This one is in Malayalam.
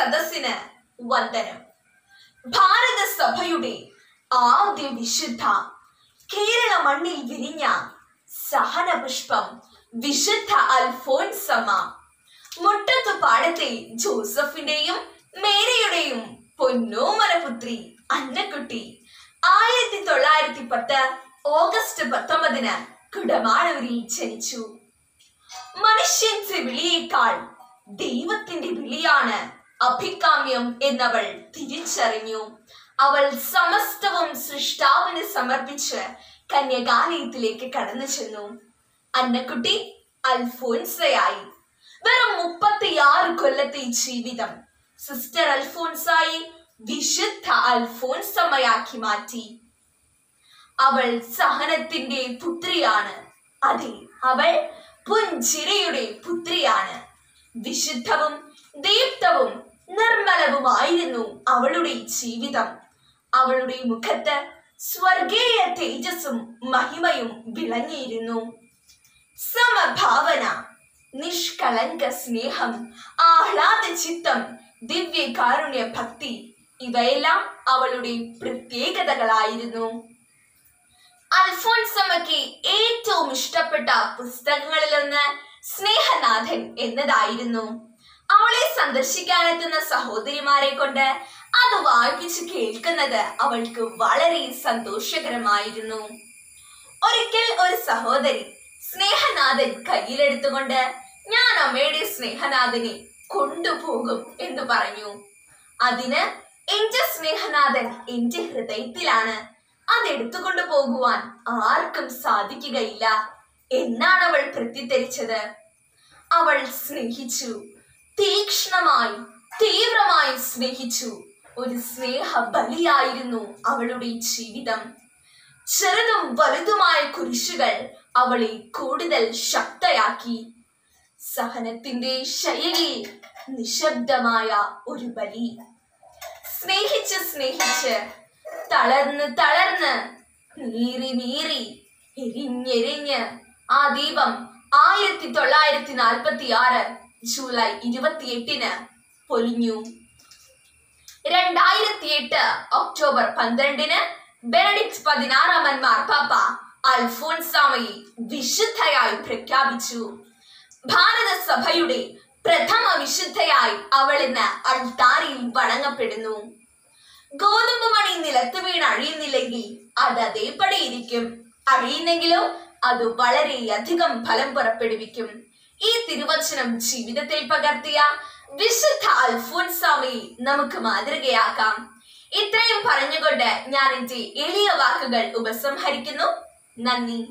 സദസ്സിന് വന്ദനം ഭാരത സഭയുടെ ആദ്യ വിശുദ്ധ കേരള മണ്ണിൽ വിരിഞ്ഞ സഹന പുഷ്പം വിശുദ്ധ അൽഫോൻസമ്മ മുട്ടത്തു പാടത്തെ ജോസഫിന്റെയും മേരിയുടെയും പൊന്നോമനപുത്രി അന്നക്കുട്ടി ആയിരത്തി തൊള്ളായിരത്തി പത്ത് ഓഗസ്റ്റ് പത്തൊമ്പതിന് കുടമാളൂരിൽ ജനിച്ചു മനുഷ്യന്റെ വിളിയേക്കാൾ ദൈവത്തിന്റെ വിളിയാണ് അഭികാമ്യം എന്നവൾ തിരിച്ചറിഞ്ഞു അവൾ സമസ്തവും സൃഷ്ടാവിന് സമർപ്പിച്ച് കന്യകാലയത്തിലേക്ക് കടന്നു ചെന്നു അന്നക്കുട്ടി അൽഫോൻസയായി വെറും മുപ്പത്തിയാറ് കൊല്ലത്തെ ജീവിതം സിസ്റ്റർ അൽഫോൻസായി വിശുദ്ധ അൽഫോൻസമ്മയാക്കി മാറ്റി അവൾ സഹനത്തിന്റെ പുത്രിയാണ് അതെ അവൾ പുഞ്ചിരയുടെ പുത്രിയാണ് വിശുദ്ധവും ദീപ്തവും നിർമ്മലവുമായിരുന്നു അവളുടെ ജീവിതം അവളുടെ മുഖത്ത് സ്വർഗീയ തേജസ്സും മഹിമയും വിളങ്ങിയിരുന്നു സമഭാവന നിഷ്കളങ്ക സ്നേഹം ആഹ്ലാദ ചിത്തം ദിവ്യ കാരുണ്യ ഭക്തി ഇവയെല്ലാം അവളുടെ പ്രത്യേകതകളായിരുന്നു അൽഫോൻസമ്മയ്ക്ക് ഏറ്റവും ഇഷ്ടപ്പെട്ട പുസ്തകങ്ങളിലൊന്ന് സ്നേഹനാഥൻ എന്നതായിരുന്നു അവളെ സന്ദർശിക്കാനെത്തുന്ന സഹോദരിമാരെ കൊണ്ട് അത് വായിപ്പിച്ച് കേൾക്കുന്നത് അവൾക്ക് വളരെ സന്തോഷകരമായിരുന്നു ഒരിക്കൽ ഒരു സഹോദരി സ്നേഹനാഥൻ കയ്യിലെടുത്തുകൊണ്ട് ഞാൻ അമ്മയുടെ സ്നേഹനാഥനെ കൊണ്ടുപോകും എന്ന് പറഞ്ഞു അതിന് എന്റെ സ്നേഹനാഥൻ എന്റെ ഹൃദയത്തിലാണ് അതെടുത്തുകൊണ്ടു പോകുവാൻ ആർക്കും സാധിക്കുകയില്ല എന്നാണ് അവൾ പ്രത്യുത്തരിച്ചത് അവൾ സ്നേഹിച്ചു തീക്ഷ്ണമായി തീവ്രമായി സ്നേഹിച്ചു ഒരു സ്നേഹ ബലിയായിരുന്നു അവളുടെ ജീവിതം ചെറുതും വലുതുമായ കുരിശുകൾ അവളെ കൂടുതൽ ശക്തയാക്കി സഹനത്തിന്റെ ശൈലിയിൽ നിശബ്ദമായ ഒരു ബലി സ്നേഹിച്ച് സ്നേഹിച്ച് തളർന്ന് തളർന്ന് നീറി നീറി എരിഞ്ഞെരിഞ്ഞ് ആ ദീപം ആയിരത്തി തൊള്ളായിരത്തി നാൽപ്പത്തി ആറ് ജൂലൈ ഇരുപത്തിയെട്ടിന് പൊലിഞ്ഞു രണ്ടായിരത്തി എട്ട് ഒക്ടോബർ പന്ത്രണ്ടിന് ബെനഡിക്ട് പതിനാറാമൻ മാർപ്പാപ്പ അൽഫോൻസാമയെ വിശുദ്ധയായി പ്രഖ്യാപിച്ചു ഭാരത സഭയുടെ പ്രഥമ വിശുദ്ധയായി അവൾ ഇന്ന് അൾത്താരയിൽ വണങ്ങപ്പെടുന്നു ഗോതമ്പ് മണി നിലത്ത് വീണ് അഴിയുന്നില്ലെങ്കിൽ അത് അതേപടി ഇരിക്കും അഴിയുന്നെങ്കിലോ അത് വളരെയധികം ഫലം പുറപ്പെടുവിക്കും ഈ തിരുവചനം ജീവിതത്തിൽ പകർത്തിയ വിശുദ്ധ അൽഫോൻസാമയെ നമുക്ക് മാതൃകയാക്കാം ഇത്രയും പറഞ്ഞുകൊണ്ട് ഞാൻ എന്റെ എളിയ വാക്കുകൾ ഉപസംഹരിക്കുന്നു നന്ദി